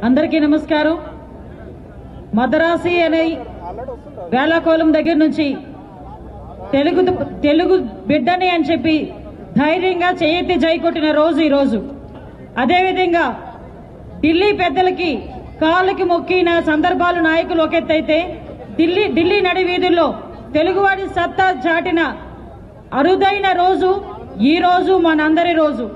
అందరికీ నమస్కారం మదరాసి అనే వేలాకోలం దగ్గర నుంచి తెలుగు తెలుగు బిడ్డని అని చెప్పి ధైర్యంగా చేయెత్తి జై కొట్టిన రోజు ఈ రోజు అదేవిధంగా ఢిల్లీ పెద్దలకి కాళ్ళకి మొక్కిన సందర్భాలు నాయకులు ఒక ఎత్తైతే ఢిల్లీ ఢిల్లీ నడి వీధుల్లో తెలుగువాడి సత్తా చాటిన అరుదైన రోజు ఈ రోజు మనందరి రోజు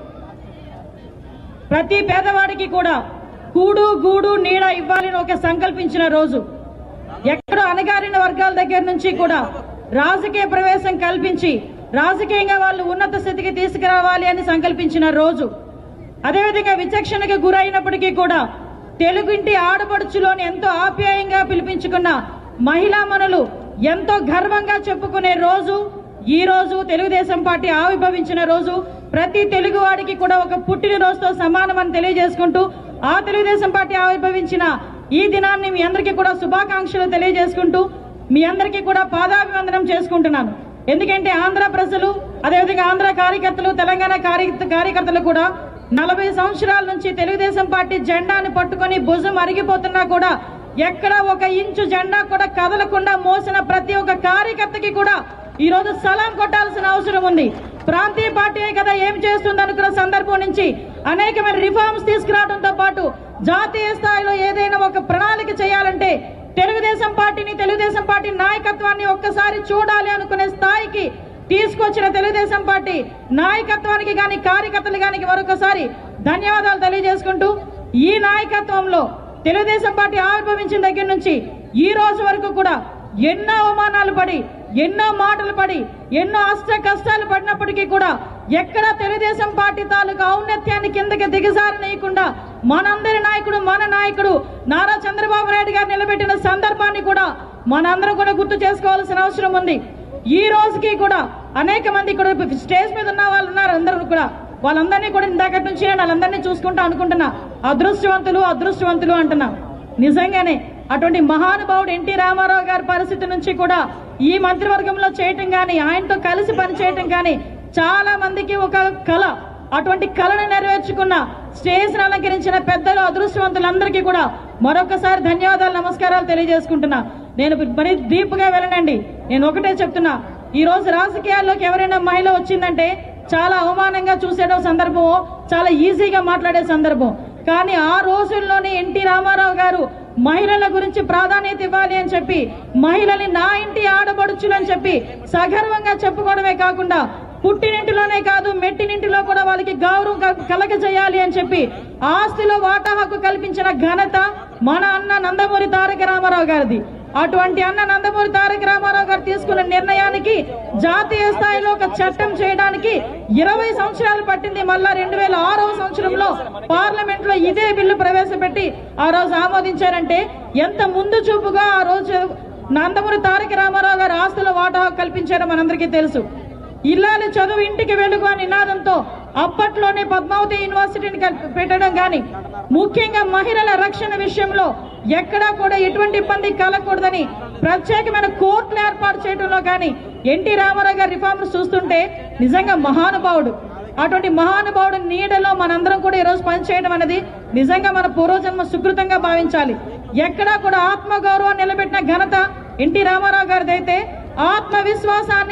ప్రతి పేదవాడికి కూడా కూడు గూడు నీడ ఇవ్వాలని ఒక సంకల్పించిన రోజు ఎక్కడో అణగారిన వర్గాల దగ్గర నుంచి కూడా రాజకీయ ప్రవేశం కల్పించి రాజకీయంగా వాళ్ళు ఉన్నత స్థితికి తీసుకురావాలి అని సంకల్పించిన రోజు అదేవిధంగా విచక్షణకు గురైనప్పటికీ కూడా తెలుగుంటి ఆడపడుచులోని ఎంతో ఆప్యాయంగా పిలిపించుకున్న మహిళా మనులు ఎంతో గర్వంగా చెప్పుకునే రోజు ఈ రోజు తెలుగుదేశం పార్టీ ఆవిర్భవించిన రోజు ప్రతి తెలుగువాడికి కూడా ఒక పుట్టినరోజుతో సమానమని తెలియజేసుకుంటూ ఆ తెలుగుదేశం పార్టీ ఆవిర్భవించిన ఈ దినాన్ని మీ అందరికీ కూడా శుభాకాంక్షలు తెలియజేసుకుంటూ మీ అందరికీ కూడా పాదాభివందనం చేసుకుంటున్నాను ఎందుకంటే ఆంధ్ర ప్రజలు అదేవిధంగా ఆంధ్ర కార్యకర్తలు తెలంగాణ కార్య కార్యకర్తలు కూడా నలభై సంవత్సరాల నుంచి తెలుగుదేశం పార్టీ జెండాను పట్టుకొని భుజం అరిగిపోతున్నా కూడా ఎక్కడ ఒక ఇంచు జెండా కూడా కదలకుండా మోసిన ప్రతి ఒక్క కార్యకర్తకి కూడా ఈ రోజు సలాం కొట్టాల్సిన అవసరం ఉంది ప్రాంతీయ పార్టీ కదా ఏం చేస్తుంది అనుకున్న సందర్భం నుంచి అనేకమైన రిఫార్మ్స్ తీసుకురావడంతో పాటు జాతీయ స్థాయిలో ఏదైనా ఒక ప్రణాళిక చేయాలంటే తెలుగుదేశం పార్టీని తెలుగుదేశం పార్టీ నాయకత్వాన్ని ఒక్కసారి చూడాలి అనుకునే స్థాయికి తీసుకొచ్చిన తెలుగుదేశం పార్టీ నాయకత్వానికి గాని కార్యకర్తలు గాని మరొకసారి ధన్యవాదాలు తెలియజేసుకుంటూ ఈ నాయకత్వంలో తెలుగుదేశం పార్టీ ఆవిర్భవించిన దగ్గర నుంచి ఈ రోజు వరకు కూడా ఎన్నో అవమానాలు పడి ఎన్నో మాటలు పడి ఎన్నో అష్ట కష్టాలు పడినప్పటికీ కూడా ఎక్కడ తెలుగుదేశం పార్టీ తాలూకు ఔన్నత్యాన్ని కిందకి దిగజారనీయకుండా మనందరి నాయకుడు మన నాయకుడు నారా చంద్రబాబు నాయుడు గారు నిలబెట్టిన సందర్భాన్ని కూడా మనందరం కూడా గుర్తు చేసుకోవాల్సిన అవసరం ఉంది ఈ రోజుకి కూడా అనేక మంది కూడా స్టేజ్ మీద ఉన్న వాళ్ళు ఉన్నారు అందరూ కూడా వాళ్ళందరినీ కూడా ఇందాకటి నుంచి నేను వాళ్ళందరినీ చూసుకుంటా అనుకుంటున్నా అదృష్టవంతులు అదృష్టవంతులు అంటున్నా నిజంగానే అటువంటి మహానుభావుడు ఎన్టీ రామారావు గారి పరిస్థితి నుంచి కూడా ఈ మంత్రివర్గంలో చేయటం గాని ఆయనతో కలిసి పనిచేయటం గాని చాలా మందికి ఒక కళ అటువంటి కళను నెరవేర్చుకున్న స్టేజ్ అలంకరించిన పెద్దలు అదృష్టవంతులందరికీ కూడా మరొకసారి ధన్యవాదాలు నమస్కారాలు తెలియజేసుకుంటున్నా నేను మరి డీప్ గా వెళ్ళనండి నేను ఒకటే చెప్తున్నా ఈ రోజు రాజకీయాల్లోకి ఎవరైనా మహిళ వచ్చిందంటే చాలా అవమానంగా చూసే సందర్భం చాలా ఈజీగా మాట్లాడే సందర్భం కానీ ఆ రోజుల్లోనే ఎన్టీ రామారావు గారు మహిళల గురించి ప్రాధాన్యత ఇవ్వాలి అని చెప్పి మహిళని నా ఇంటి ఆడబడుచులు అని చెప్పి సగర్వంగా చెప్పుకోవడమే కాకుండా పుట్టినింటిలోనే కాదు మెట్టినింటిలో కూడా వాళ్ళకి గౌరవం క- కలగజేయాలి అని చెప్పి ఆస్తిలో వాటా హక్కు కల్పించిన ఘనత మన అన్న నందమూరి తారక రామారావు గారిది అటువంటి అన్న నందమూరి తారక రామారావు గారు తీసుకున్న నిర్ణయానికి జాతీయ స్థాయిలో ఒక చట్టం చేయడానికి ఇరవై సంవత్సరాలు పట్టింది మళ్ళా రెండు వేల ఆరవ సంవత్సరంలో పార్లమెంట్ లో ఇదే బిల్లు ప్రవేశపెట్టి ఆ రోజు ఆమోదించారంటే ఎంత ముందు చూపుగా ఆ రోజు నందమూరి తారక రామారావు గారు ఆస్తుల వాటా హక్కు కల్పించారో మనందరికీ తెలుసు ఇల్లాలి చదువు ఇంటికి వెలుగు అనే నినాదంతో అప్పట్లోనే పద్మావతి యూనివర్సిటీని కల్- పెట్టడం గాని ముఖ్యంగా మహిళల రక్షణ విషయంలో ఎక్కడా కూడా ఎటువంటి ఇబ్బంది కలగకూడదని ప్రత్యేకమైన కోర్టులు ఏర్పాటు చేయడంలో కానీ ఎన్టీ రామారావు గారి రిఫార్మ్స్ చూస్తుంటే నిజంగా మహానుభావుడు అటువంటి మహానుభావుడు నీడలో మనందరం కూడా ఈరోజు పనిచేయడం అనేది నిజంగా మన పూర్వజన్మ సుకృతంగా భావించాలి ఎక్కడా కూడా ఆత్మ గౌరవాన్ని నిలబెట్టిన ఘనత ఎన్టీ రామారావు గారిదైతే ఆత్మవిశ్వాసాన్ని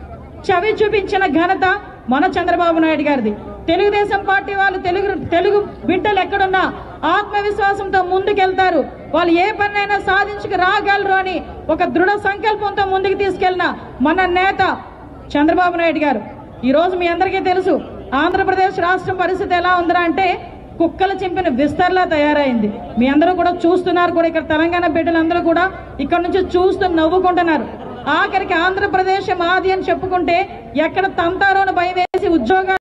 చవి చూపించిన ఘనత మన చంద్రబాబు నాయుడు గారిది తెలుగుదేశం పార్టీ వాళ్ళు తెలుగు తెలుగు బిడ్డలు ఎక్కడున్నా ఆత్మవిశ్వాసంతో ముందుకెళ్తారు వాళ్ళు ఏ పనైనా సాధించుకు రాగలరు అని ఒక దృఢ సంకల్పంతో ముందుకు తీసుకెళ్లిన మన నేత చంద్రబాబు నాయుడు గారు ఈ రోజు మీ అందరికీ తెలుసు ఆంధ్రప్రదేశ్ రాష్ట్రం పరిస్థితి ఎలా ఉందిరా అంటే కుక్కలు చింపిన విస్తర్లా తయారైంది మీ అందరూ కూడా చూస్తున్నారు కూడా ఇక్కడ తెలంగాణ బిడ్డలందరూ కూడా ఇక్కడ నుంచి చూస్తూ నవ్వుకుంటున్నారు ఆఖరికి ఆంధ్రప్రదేశ్ మాది అని చెప్పుకుంటే ఎక్కడ తంతారో అని భయం వేసి ఉద్యోగాలు